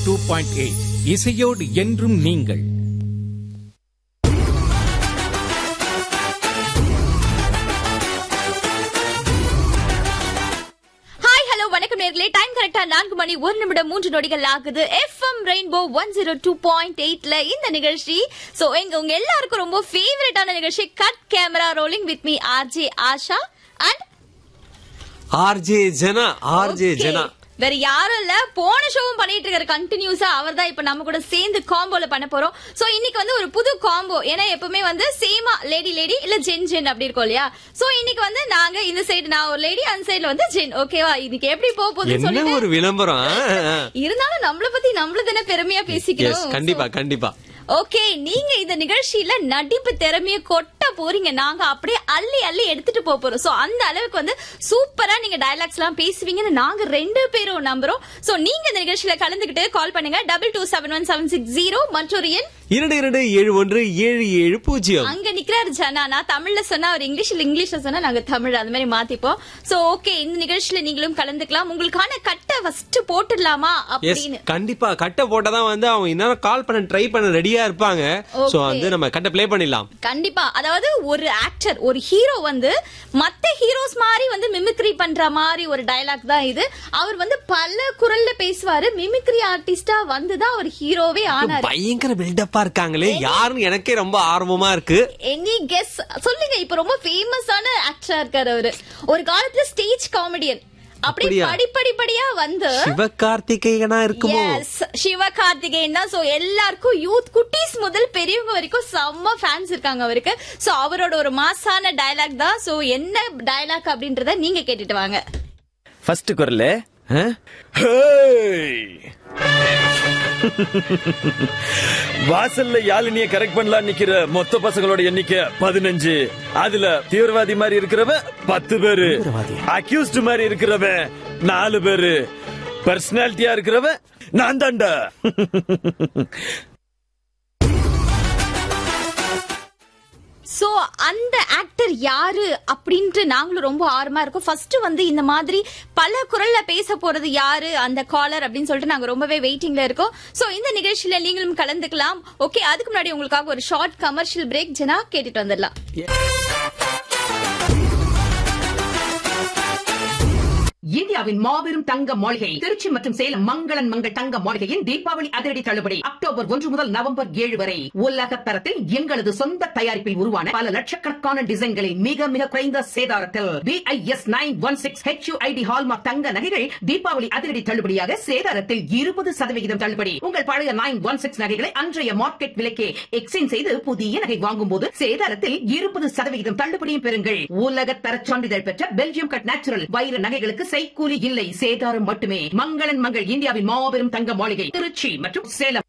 Two point eight இசையோடு என்றும் நீங்கள் ஹாய் ஹலோ வணக்கம் நேர்களே டைம் கரெக்டா நான்கு மணி ஒரு நிமிடம் மூன்று நொடிகள் ஆகுது FM rainbow one zero two point எயிட்ல இந்த நிகழ்ச்சி சோ எங்க உங்க எல்லாருக்கும் ரொம்ப ஃபேவரட்டான நிகழ்ச்சி cut camera rolling with me RJ Asha and RJ Jana RJ Jana வேற யாரும் இல்ல போன ஷோவும் பண்ணிட்டு இருக்காரு கண்டினியூஸா அவர் தான் இப்ப நம்ம கூட சேர்ந்து காம்போல பண்ண போறோம் சோ இன்னைக்கு வந்து ஒரு புது காம்போ ஏன்னா எப்பவுமே வந்து சேமா லேடி லேடி இல்ல ஜென் ஜென் அப்படி இருக்கும் இல்லையா சோ இன்னைக்கு வந்து நாங்க இந்த சைடு நான் ஒரு லேடி அந்த சைடுல வந்து ஜென் ஓகேவா இன்னைக்கு எப்படி போக போகுதுன்னு என்ன சொல்லிட்டு ஒரு விளம்பரம் ஆ, ஆ. இருந்தாலும் நம்மள பத்தி நம்மள தானே பெருமையா Yes, பேசிக்கணும் கண்டிப்பா கண்டிப்பா ஓகே நீங்க இந்த நிகழ்ச்சியில நடிப்பு திறமைய கொட்ட போறீங்க நாங்க அப்படியே அள்ளி அள்ளி எடுத்துட்டு போக போறோம் சோ அந்த அளவுக்கு வந்து சூப்பரா நீங்க டயலாக்ஸ் எல்லாம் பேசுவீங்கன்னு நாங்க ரெண்டு பேரும் நம்புறோம் சோ நீங்க இந்த நிகழ்ச்சியில கலந்துகிட்டு கால் பண்ணுங்க double two seven one seven six zero மற்றொரு எண் இரண்டு இரண்டு ஏழு ஒன்று ஏழு ஏழு பூஜ்ஜியம் அங்க நிக்கிறாரு ஜனா நான் தமிழ்ல சொன்னா அவர் இங்கிலீஷ்ல இங்கிலீஷ்ல சொன்னா நாங்க தமிழ் அது மாதிரி மாத்திப்போம் சோ ஓகே இந்த நிகழ்ச்சியில நீங்களும் கலந்துக்கலாம் உங்களுக்கான கட்டை ஃபர்ஸ்ட் போட்டுடலாமா எஸ் அப்படின்னு கண்டிப்பா கட்டை போட்டதான் வந்து அவங்க இன்னும் கால் பண்ண ட்ரை பண்ண ரெடியா இருப்பாங்க சோ Okay. வந்து நம்ம கட்டை ப்ளே பண்ணிடலாம் கண்டிப்பா அதாவது ஒரு ஆக்டர் ஒரு ஹீரோ வந்து மத்த ஹீரோஸ் மாதிரி வந்து மிமிக்ரி பண்ற மாதிரி ஒரு டயலாக் தான் இது அவர் வந்து பல குரல்ல பேசுவாரு மிமிக்ரி ஆர்டிஸ்டா வந்து தான் அவர் ஹீரோவே ஆனாரு பயங்கர பில்டப்பா இருக்காங்களே யாருன்னு எனக்கே ரொம்ப ஆர்வமா இருக்கு எனி கெஸ் சொல்லுங்க இப்ப ரொம்ப ஃபேமஸான ஆக்டரா இருக்காரு அவரு ஒரு காலத்துல ஸ்டேஜ் காமெடியன் அப்படியே அப்படியா? படிப்படிப்படியா வந்து சிவகார்த்திகேயனா இருக்குமோ Yes, சிவகார்த்திகேயன் தான் சோ எல்லாருக்கும் யூத் குட்டீஸ் முதல் பெரியவங்க வரைக்கும் செம்ம ஃபேன்ஸ் இருக்காங்க அவருக்கு சோ அவரோட ஒரு மாசான டயலாக் தான் சோ என்ன டயலாக் அப்படின்றத நீங்க கேட்டுட்டு வாங்க ஃபர்ஸ்ட் குரல் ஆ? வாசல்ல யாழினிய கரெக்ட் பண்ணலாம் நிக்கிற மொத்த பசங்களோட எண்ணிக்கை பதினஞ்சு அதுல தீவிரவாதி மாதிரி இருக்கிறவன் பத்து பேரு அக்யூஸ்ட் மாதிரி இருக்கிறவன் நாலு பேரு பர்சனாலிட்டியா இருக்கிறவன் நான் தாண்டா சோ அந்த ஆக்டர் யாரு அப்படின்ட்டு நாங்களும் ரொம்ப ஆர்வமா இருக்கோம் ஃபர்ஸ்ட் வந்து இந்த மாதிரி பல குரல்ல பேச போறது யாரு அந்த காலர் அப்படின்னு சொல்லிட்டு நாங்க ரொம்பவே வெயிட்டிங்ல இருக்கோம் சோ இந்த நிகழ்ச்சியில நீங்களும் கலந்துக்கலாம் ஓகே அதுக்கு முன்னாடி உங்களுக்காக ஒரு ஷார்ட் கமர்ஷியல் பிரேக் ஜனா கேட்டுட்டு வந்துடலாம் இந்தியாவின் மாபெரும் தங்க மாளிகை திருச்சி மற்றும் சேலம் மங்களன் மங்கள் தங்க மாளிகையின் தீபாவளி அதிரடி தள்ளுபடி அக்டோபர் ஒன்று முதல் நவம்பர் ஏழு வரை உலக தரத்தில் எங்களது சொந்த தயாரிப்பில் உருவான பல லட்சக்கணக்கான டிசைன்களை மிக மிக குறைந்த சேதாரத்தில் BIS nine one six HUID hallmark தங்க நகைகள் தீபாவளி அதிரடி தள்ளுபடியாக சேதாரத்தில் இருபது சதவிகிதம் தள்ளுபடி உங்கள் பழைய நைன் ஒன் சிக்ஸ் நகைகளை அன்றைய மார்க்கெட் விலைக்கே எக்ஸ்சேஞ்ச் செய்து புதிய நகை வாங்கும் போது சேதாரத்தில் இருபது சதவிகிதம் தள்ளுபடியும் பெறுங்கள் உலக தரச் சான்றிதழ் பெற்ற பெல்ஜியம் கட் நேச்சுரல் வைர நகைகளுக்கு செய்கூலி இல்லை சேதாரம் மட்டுமே மங்களன் மங்கள் இந்தியாவின் மாபெரும் தங்க மாளிகை திருச்சி மற்றும் சேலம்